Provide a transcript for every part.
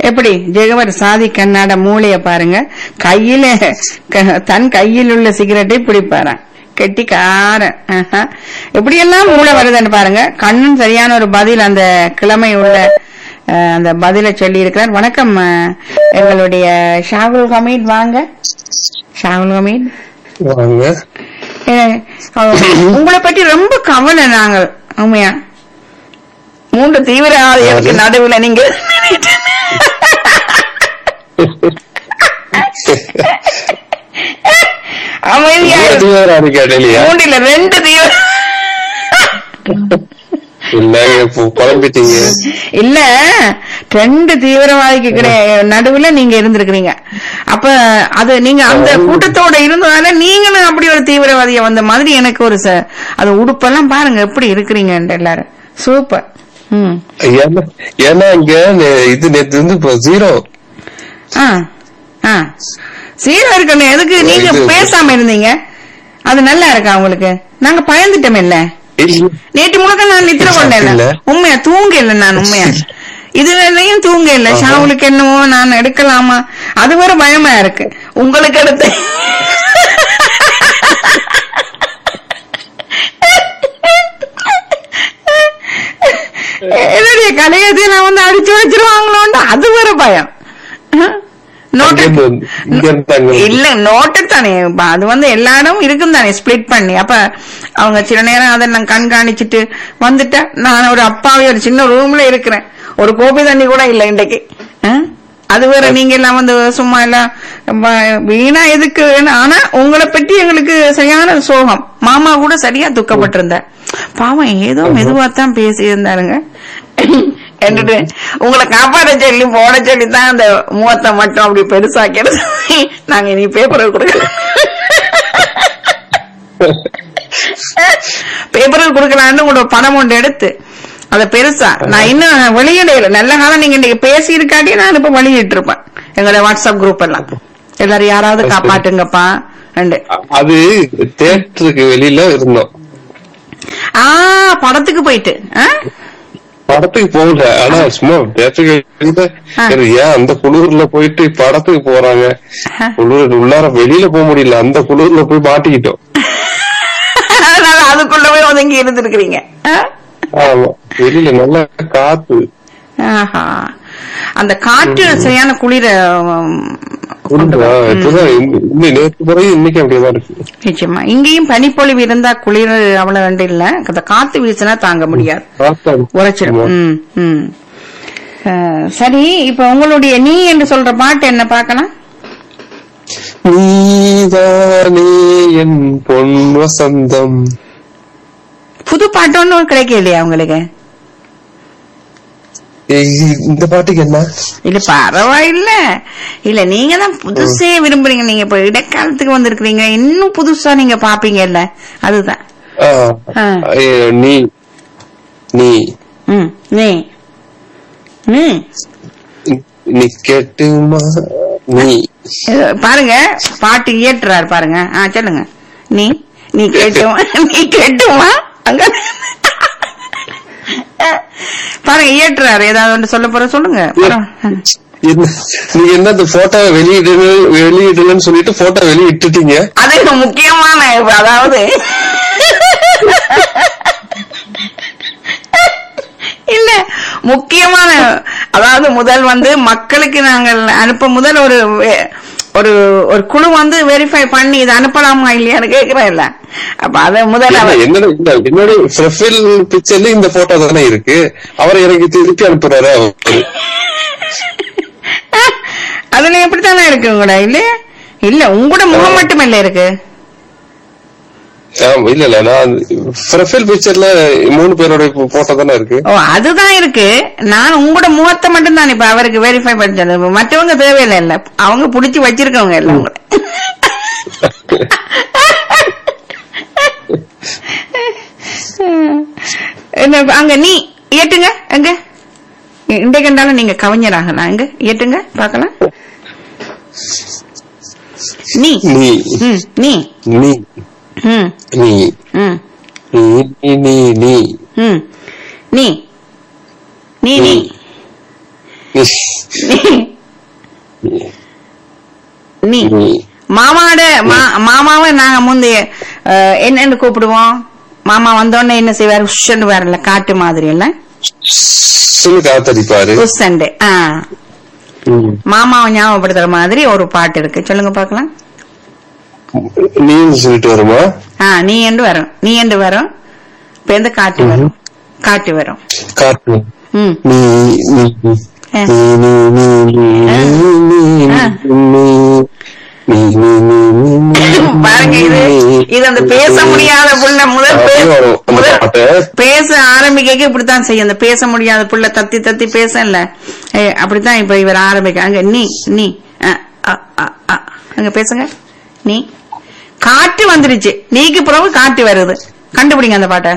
எப்படி ஜெகவர் சாதி கண்ணாட மூளைய பாருங்க கையில க- தன் கையில் உள்ள சிகரெட்டை பிடிப்பாராம் கெட்டி காரன் எப்படி எல்லாம் மூளை வருதுன்னு பாருங்க கண்ணன் சரியான ஒரு பதில் அந்த கிழமை உள்ள அஹ், அந்த பதிலை சொல்லி இருக்கிறார் வணக்கம் அஹ், எங்களுடைய ஷாகுல் ஹமீத் வாங்க ஷாகுல் ஹமீத் வாங்க அஹ், அஹ், உங்களை பற்றி ரொம்ப கவலை நாங்கள் உண்மையா மூன்று தீவிரவாதிகளுக்கு நடுவுல நீங்க அமைதியா இரு. தீவிரவாதி கேட்டலையா மூன்றுல ரெண்டு தீவிர இல்லங்க இப்போ குழம்பிட்டீங்க இல்ல ரெண்டு தீவிரவாதிக்கு கிடை- நடுவுல நீங்க இருந்திருக்கிறீங்க அப்ப அது நீங்க அந்த கூட்டத்தோட இருந்ததால நீங்களும் அப்படி ஒரு தீவிரவாதிய வந்த மாதிரி எனக்கு ஒரு ச- அது உடுப்பெல்லாம் பாருங்க எப்படி இருக்கிறீங்க எல்லாரும் சூப்பர் ம் ஏன்னா ஏன்னா இங்க நே- இது நேத்து வந்து இப்போ ஜீரோ ஆ ஆ சீரா இருக்கணும் எதுக்கு நீங்க இது- பேசாம இருந்தீங்க அது நல்லா இருக்கா உங்களுக்கு நாங்க பயந்துட்டோம் இல்ல நேற்று முழுக்க நான் நித்திர கொண்டேன் இல்ல. உண்மையா தூங்க இல்ல நான் உண்மையா இதுலயும் தூங்க இல்ல ஆஹா. ஷாவுலுக்கு என்னவோ நான் எடுக்கலாமா அது வரை பயமா இருக்கு உங்களுக்கு எடுத்து என்னுடைய கலையத்தை நான் வந்து அடிச்சு வச்சிருவாங்களோன்னு அது வர பயம் நோட்டு இங்க இருந்து இங்க இருந்தாங்க இல்ல நோட்டு தானே இப்ப அது வந்து எல்லா இடமும் இருக்கும் தானே ஸ்பிளிட் பண்ணி அப்ப அவங்க சில நேரம் அதை நான் கண்காணிச்சுட்டு வந்துட்டேன் நான் ஒரு அப்பாவே ஒரு சின்ன ரூம்ல இருக்கிறேன் ஒரு கோபி தண்ணி கூட இல்ல இன்றைக்கு ஆ? அது வேற நீங்க எல்லாம் வந்து சும்மா எல்லாம் வ- வீணா எதுக்கு ஆனா உங்களை பற்றி எங்களுக்கு சரியான சோகம் மாமா கூட சரியா துக்கப்பட்டிருந்த பாவம் ஏதோ மெதுவா தான் பேசி இருந்தாருங்க என்னட்டு உங்களை காப்பாற்ற சொல்லி போட சொல்லி தான் அந்த முகத்தை மட்டும் அப்படி பெருசாக்கிறது நாங்க இனி பேப்பர் கொடுக்கலாம் பேப்பர்கள் கொடுக்கலான்னு உங்களோட படம் ஒன்று எடுத்து அத பெருசா நான் இன்னும் வெளியிடையில நல்ல காலம் நீங்க இன்னைக்கு பேசி இருக்காட்டி நான் இப்ப வெளியிட்டு இருப்பேன் எங்களோட வாட்ஸ்அப் குரூப் எல்லாம் எல்லாரும் யாராவது காப்பாட்டுங்கப்பா ரெண்டு அது தேட்டருக்கு வெளியில இருந்தோம் ஆ படத்துக்கு போயிட்டு ஆ? படத்துக்கு போகல ஆனா சும்மா தேட்டருக்கு வெளியில ஆ. சரி, ஏன் அந்த குளிர்ல போயிட்டு படத்துக்கு போறாங்க குளிர் உள்ளார வெளியில போக முடியல அந்த குளிர்ல போய் மாட்டிக்கிட்டோம் அதனால அதுக்குள்ள போய் ஒதுங்கி இருந்திருக்கிறீங்க ஆ? ஆமா வெளியில நல்லா காத்து ஆஹா. அந்த காற்று சரியான குளிர உம், கொண்டு குளிர், ஆ, வரும். ம். இப்பதான் இன்னி- இன்னி நேற்று பிறகு இன்னைக்கு அப்படியேதான் இருக்கு நிச்சயமா இங்கேயும் பனிப்பொழிவு இருந்தா குளிர் அவ்வளவு வேண்டிய இல்ல அந்த காத்து வீசினா தாங்க முடியாது காத்தா உரைச்சிடும் ஆமா. ம், ம். அஹ், சரி இப்ப உங்களுடைய நீ என்று சொல்ற பாட்டு என்ன பார்க்கலாம் நீதானே என் பொன் வசந்தம் புது பாட்டு ஒன்றும் கிடைக்க இல்லையா உங்களுக்கு ஏய், இந்த பாட்டுக்கு என்ன இல்ல பரவாயில்ல இல்ல நீங்க தான் புதுசே விரும்புறீங்க நீங்க இப்ப இடைக்காலத்துக்கு வந்திருக்கிறீங்க இன்னும் புதுசா நீங்க பாப்பீங்கல்ல அதுதான் ஆ, ஆ. ஏ, நீ நீ ம் நீ ம் நீ கேட்டுமா நீ இது பாருங்க பாட்டு இயற்றுறாரு பாருங்க ஆ சொல்லுங்க நீ நீ கேட்டுமா நீ கேட்டுமா அங்க பாருங்க இயற்றுறாரு ஏதாவது ஒன்று சொல்ல போற சொல்லுங்க பரவா- என்ன நீங்க என்ன இந்த போட்டோ வெளியிடு வெளியிடலன்னு சொல்லிட்டு போட்டோ வெளியிட்டுட்டீங்க அது இப்ப முக்கியமான இப்ப அதாவது இல்ல முக்கியமான அதாவது முதல் வந்து மக்களுக்கு நாங்கள் அனுப்ப முதல் ஒரு வே- ஒரு ஒரு குழு வந்து வெரிஃபை பண்ணி இது அனுப்பலாமா இல்லையான்னு கேக்குறேன் இல்ல அப்ப அத முதல்ல இல்ல, அவர் என்னோட இல்ல, என்னோட ப்ரொஃபைல் பிக்சர்ல இந்த போட்டோ தானே இருக்கு அவர் எனக்கு திருப்பி அனுப்புறாரு அவரு. அதுல எப்படித்தானே இருக்கு உங்களோட இல்ல இல்ல உங்களோட முகம் மட்டுமல்ல இருக்கு ஆமா, இல்ல இல்ல நான் ப்ரொஃபைல் பிக்சர்ல மூணு பேரோட போட்டோ தானே இருக்கு ஓ அதுதான் இருக்கு நான் உங்களோட முகத்தை மட்டும் தான் இப்ப அவருக்கு வெரிஃபை பண்ணது மற்றவங்க தேவையில்லை இல்ல அவங்க புடிச்சு வச்சிருக்கவங்க எல்லாம் உங்களை. என்ன, அங்க நீ ஏட்டுங்க எங்க இந்த கண்டாலும் நீங்க கவிஞராகலாம் எங்க ஏட்டுங்க பார்க்கலாம் நீ நீ ம் நீ நீ ம் நீ ம் நீ நீ நீ நீ ம் நீ நீ நீ நீ நீ நீ மாமாவோட மா- மாமாவை நாங்க முந்தைய அஹ், என்னன்னு கூப்பிடுவோம் மாமா வந்தோடனே என்ன செய்வாரு உஷன்னு வரல காட்டு மாதிரி இல்ல சொல்லு காத்தடிப்பாரு உஷண்டு ஆ ம். மாமாவை ஞாபகப்படுத்துற மாதிரி ஒரு பாட்டு இருக்கு சொல்லுங்க பாக்கலாம் நீ சொல்லிட்டு வருமா ஆ நீ என்று வரும் நீ என்று வரும் இப்ப எந்த காட்டு வரும் காட்டு வரும் காட்டு ம் நீ நீ நீ ஆ. நீ நீ நீ நீ நீ ஆ. நீ நீ நீ நீ நீ நீ பாருங்க இது இது அந்த பேச முடியாத புள்ள முதல் பே- அப்படியே வரும் அந்த முதல் பாட்டு பேச ஆரம்பிக்க இப்படித்தான் செய்யும் அந்த பேச முடியாத புள்ள தத்தி தத்தி பேசல ஏ, அப்படித்தான் இப்ப இவர் ஆரம்பிக்க அங்க நீ நீ அ, அ, அ, அ. அங்க பேசுங்க நீ காட்டு வந்துருச்சு நீக்கு பிறகு காட்டு வருது கண்டுபிடிங்க அந்த பாட்டை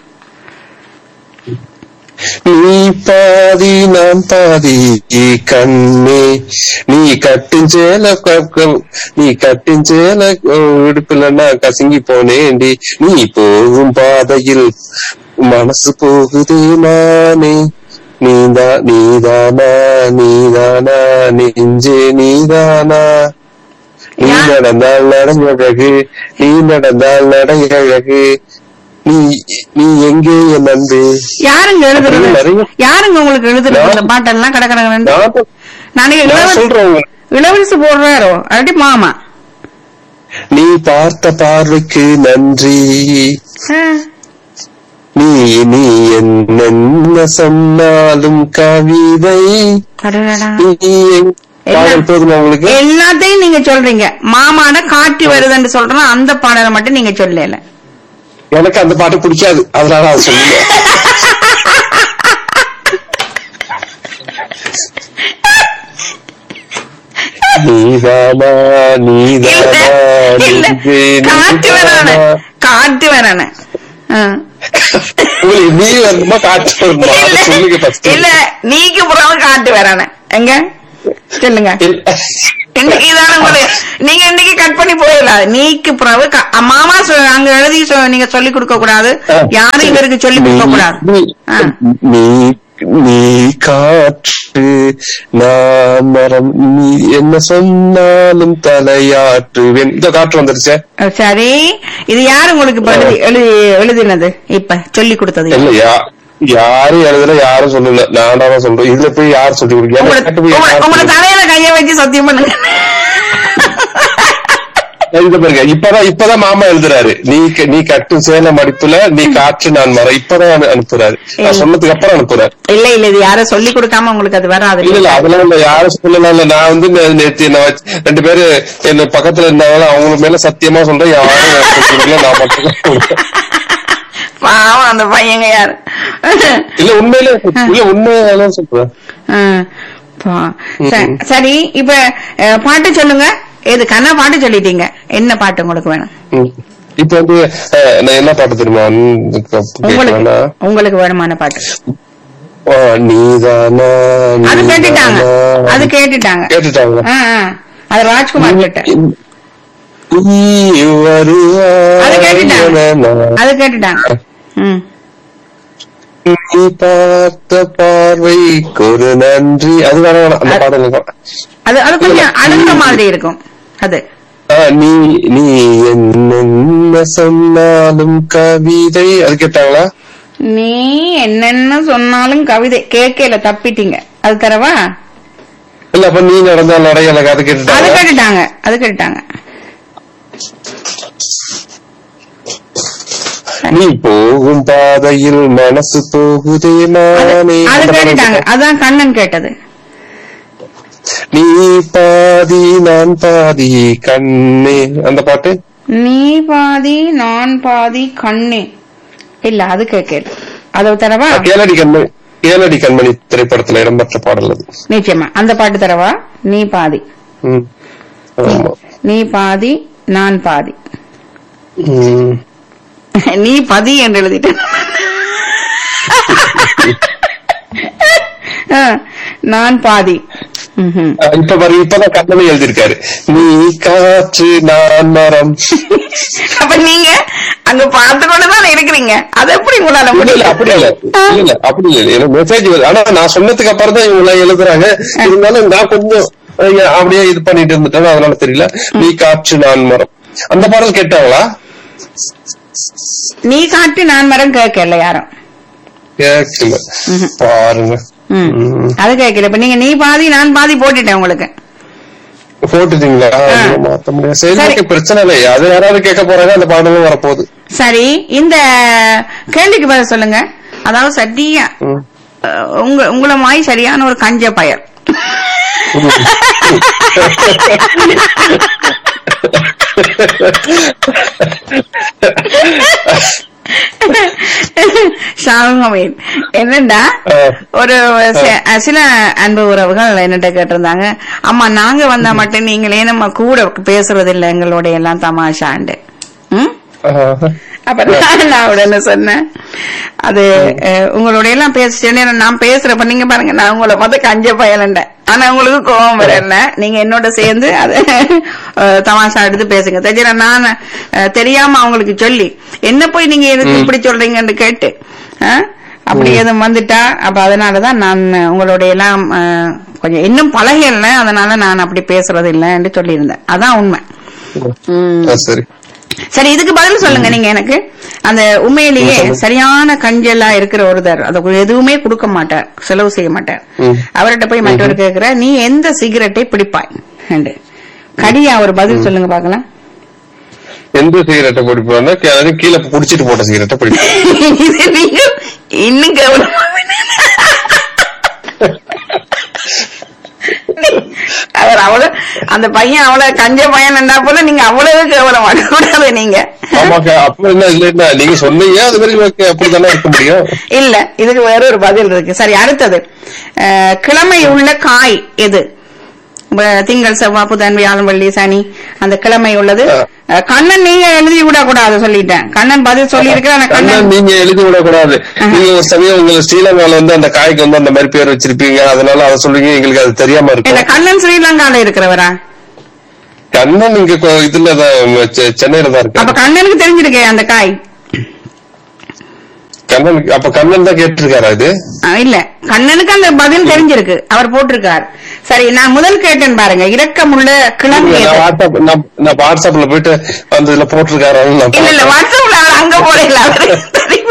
நீ பாதி நான் பாதி கண்ணே நீ கட்டும் சேல க- க- நீ கட்டும் சேல இடுப்புலன்னா கசங்கி போனேண்டி நீ போகும் பாதையில் மனசு போகுதே நானே நீதா நீதானா நீதானா நெஞ்சே நீதானா நீ யா- நடந்தால் நடங்கழகு நீ நடந்தால் நடங்கழகு நீ நீ எங்கே என் அன்பு யாருங்க எழுதுறது அப்படி நிறைய- யாருங்க உங்களுக்கு எழுதுறது நான்- இந்த பாட்டெல்லாம் கடை கடை நான் நாளைக்கு நான் இளவரசி சொல்றேன் உங்களுக்கு. இளவரசி போடுறாரோ அல்லாட்டி மாமா நீ பார்த்த பார்வைக்கு நன்றி ஆ. நீ நீ என்ன சொன்னாலும் கவிதை அடடடா. நீ எங்- பாடல் போதுமா உங்களுக்கு எல்லாத்தையும் நீங்க சொல்றீங்க மாமான காட்டு வருதுன்னு சொல்றோம் அந்த பாடலை மட்டும் நீங்க சொல்லல எனக்கு அந்த பாட்டு பிடிக்காது அதனால அது சொல்லல நீதானா நீதானா இல்ல நீ காட்டு வரான நீதானா? காட்டு வரான உங்களுக்கு நீ வரணுமா காற்று வருமா அதை சொல்லுங்க first. இல்ல நீக்கு புறம் காட்டு வரான எங்க சொல்லுங்க இல்ல. இன்னைக்கு இதான உங்களுக்கு நீங்க இன்னைக்கு கட் பண்ணி போயிடலாம் நீக்கு பிறகு க- மாமா சொ- அங்க எழுதி சொ- நீங்க சொல்லி கொடுக்க கூடாது யாரும் இவருக்கு சொல்லி கொடுக்க கூடாது நீ- ஆ. நீ நீ காற்று நான் மரம் நீ என்ன சொன்னாலும் தலையாற்றுவேன் இந்த காற்று வந்துருச்சே சரி இது யாரு உங்களுக்கு இப்ப எழுதி எழுதி எழுதினது இப்ப சொல்லி கொடுத்தது இல்ல யா- யாரும் எழுதல யாரும் சொல்லல நானா தான் சொல்றேன் இதுல போய் யார் சொல்லி கொடுக்க உங்களை எனக்கு போய் உங்களை- யார் உங்களை சொல்லி- தலையில கைய வச்சு சத்தியம் பண்ணுங்க இது பாருங்க இப்பதான் இப்பதான் மாமா எழுதுறாரு நீ க- நீ கட்டும் சேல மடிப்புல நீ காற்று நான் மரம் இப்பதான் அனு- அனுப்புறாரு நான் சொன்னதுக்கு அப்புறம் அனுப்புறாரு இல்ல இல்ல இது யாரும் சொல்லி கொடுக்காம உங்களுக்கு அது வராது இல்ல இல்ல அதெல்லாம் இல்ல யாரும் சொல்லலாம் இல்ல நான் வந்து நே- நேத்து என்ன வச்சு- ரெண்டு பேரு என்ன பக்கத்துல இருந்தாலும் அவங்க மேல சத்தியமா சொல்றேன் யாரும் எனக்கு சொல்லல, நான் மட்டும் பாவம் அந்த பையங்க யாரு இல்ல உண்மையில இல்ல உண்மையில சொல்றேன் ஆ, பா- ச- சரி இப்ப அஹ், பாட்டு சொல்லுங்க எது கண்ணா பாட்டு சொல்லிட்டீங்க என்ன பாட்டு உங்களுக்கு வேணும் ம். இப்ப வந்து அஹ், நான் என்ன பாட்டு தெரியுமா ம், உங்களுக்கு கேட்கலாம்னா உங்களுக்கு வேணுமான பாட்டு ஆ, நீதானா அது கேட்டுட்டாங்க நீதானா. அது கேட்டுட்டாங்க கேட்டுட்டாங்க ஆ, ஆ. அது ராஜ்குமார் கிட்ட நீ அது கேட்டுட்டாங்க வருவாய் அது கேட்டுட்டாங்க ம் நீ பார்த்த பார்வைக்கு ஒரு நன்றி அது வேணாம் வேணாம். அந்த பாடல் எனக்கு வேணாம். அது அது கொஞ்சம் அழுந்த மாதிரி இருக்கும் அது ஆ, நீ நீ என்ன சொன்னாலும் கவிதை அது கேட்டாங்களா நீ என்னென்ன சொன்னாலும் கவிதை கேட்கல தப்பிட்டீங்க அது தரவா இல்ல அப்ப நீ நடந்தால் நடை எனக்கு அது அது கேட்டுட்டாங்க கேட்டுட்டாங்க அது கேட்டுட்டாங்க நீ போகும் பாதையில் மனசு போகுதே அது நானே அது அந்த பாடல் கேட்டுட்டாங்க கேட்டா? அதான் கண்ணன் கேட்டது நீ பாதி நான் பாதி கண்ணே அந்த பாட்டு நீ பாதி நான் பாதி கண்ணே இல்ல அது கேட்கல அது தரவா கேளடி கண்மணி கேளடி கண்மணி திரைப்படத்துல இடம்பெற்ற பாடல் அது நிச்சயமா அந்த பாட்டு தரவா நீ பாதி ம். ஆமா நீ பாதி நான் பாதி ம். நீ பதி என்று எழுதிட்டேன் ஆ, நான் பாதி ம்ஹும். அஹ் இப்ப பாரு இப்பதான் கண்ணனை எழுதியிருக்காரு நீ காற்று நான் மரம் அப்ப நீங்க அங்க பார்த்து கொண்டுதான் இருக்கிறீங்க அது எப்படி உங்களால இல்ல இல்ல அப்படி இல்ல ஆ. இல்ல இல்ல அப்படி இல்ல எனக்கு மெசேஜ் வருது ஆனா நான் சொன்னதுக்கு அப்புறம் தான் இவங்க எல்லாம் எழுதுறாங்க இருந்தாலும் நான் கொஞ்சம் அஹ், அப்படியே இது பண்ணிட்டு இருந்துட்டேன் அதனால தெரியல நீ காற்று நான் மரம் அந்த பாடல் கேட்டாங்களா நீ காட்டு நான் மரம் கேட்கல யாரும் கேட்கல பாருங்க ம். ம். அது கேட்கல இப்ப நீங்க நீ பாதி நான் பாதி போட்டுட்டேன் உங்களுக்கு போட்டுட்டீங்களா ஐயோ, மாத்த முடியாது சரி சரி. ஓகே, பிரச்சனை இல்லை அது யாராவது கேட்க போறாங்க அந்த பாடலும் வரப்போகுது சரி இந்த கேள்விக்கு பதில் சொல்லுங்க அதாவது சரியா ம். அஹ், உங்க உங்களை மாதிரி சரியான ஒரு கஞ்ச பயர் ஷாமீன் என்னண்டா ஆ. ஒரு ச- சில அன்பு உறவுகள் என்னட்ட கேட்டிருந்தாங்க அம்மா நாங்க வந்தா மட்டும் நீங்களே நம்ம கூட பேசுறது இல்ல எங்களோட எல்லாம் தமாஷாண்டு ம் ஆஹ். அப்ப நான் நான் உடனே சொன்னேன் அது அஹ், உங்களோட எல்லாம் பேசுறேன் நான் பேசுறப்ப நீங்க பாருங்க நான் உங்களை மொத்த கஞ்ச பயலண்டேன் ஆனா உங்களுக்கு கோபம் வரல நீங்க என்னோட சேர்ந்து அது அஹ், தமாஷா எடுத்து பேசுங்க தெரிஞ்சா நான் அஹ், தெரியாம அவங்களுக்கு சொல்லி என்ன போய் நீங்க எனக்கு இப்படி சொல்றீங்கன்னு கேட்டு அஹ், அப்படி எதுவும் வந்துட்டா அப்ப அதனாலதான் நான் உங்களோட எல்லாம் அஹ், கொஞ்சம் இன்னும் பழகல அதனால நான் அப்படி பேசுறது இல்லைன்னு சொல்லியிருந்தேன் அதான் உண்மை ம். ஆ, சரி சரி இதுக்கு பதில் சொல்லுங்க நீங்க எனக்கு அந்த உண்மையிலேயே சரியான கஞ்சலா இருக்கிற ஒருத்தர் அது எதுவுமே கொடுக்க மாட்டார் செலவு செய்ய மாட்டார் ம். அவர்கிட்ட போய் மற்றவர் கேக்குற நீ எந்த சிகரெட்டை பிடிப்பாய் என்று கடியா ஒரு பதில் சொல்லுங்க பாக்கலாம் எந்த சிகரெட்டை பிடிப்பான்னா கீழே கீழே புடிச்சிட்டு போட்ட சிகரெட்டை பிடிப்பேன் இது நீங்க இன்னும் கவனமா அவர் அவ்வளவு அந்த பையன் அவ்வளவு கஞ்ச பையன் இருந்தா போல நீங்க அவ்வளவு கேவலம் கூடாது நீங்க ஆமாக்கா அப்ப என்ன இல்லைன்னா நீங்க சொன்னீங்க அது மாதிரி ஓகே அப்படித்தானே இருக்க முடியும் இல்ல இதுக்கு வேற ஒரு பதில் இருக்கு சரி அடுத்தது அஹ், கிழமை உள்ள காய் எது ப- திங்கள் செவ்வாய் புதன் வியாழன் வெள்ளி சனி அந்த கிழமை உள்ளது அஹ், கண்ணன் நீங்க எழுதி விட கூடாது சொல்லிட்டேன் கண்ணன் பதில் சொல்லி இருக்கிற கண்ணன் கண்ணன் நீங்க எழுதி விடக்கூடாது நீங்க ஒரு சமயம் உங்க ஸ்ரீலங்கால வந்து அந்த காய்க்கு வந்து அந்த மாதிரி பேர் வச்சிருப்பீங்க அதனால அதை சொல்லுவீங்க எங்களுக்கு அது தெரியாம இல்ல இருக்கும் கண்ணன் ஸ்ரீலங்கால இருக்கிறவரா கண்ணன் இங்க கொ- இதுல தான் செ- சென்னையில தான் அப்ப இருக்கு கண்ணனுக்கு தெரிஞ்சிருக்கே அந்த காய் கண்ணன் அப்ப கண்ணன் தான் கேட்டிருக்காரா இது அஹ், இல்ல கண்ணனுக்கு அந்த பதில் தெரிஞ்சிருக்கு அவர் போட்டிருக்கார் சரி நான் முதல் கேட்டேன் பாருங்க இரக்கமுள்ள கிழமை நான் எது? வாட்ஸ்அப் நான் நான் வாட்ஸ்அப்ல போயிட்டு அந்த இதுல போட்டிருக்காரு இல்ல இல்ல வாட்ஸ்அப்ல அவர் அங்க போடல அவரு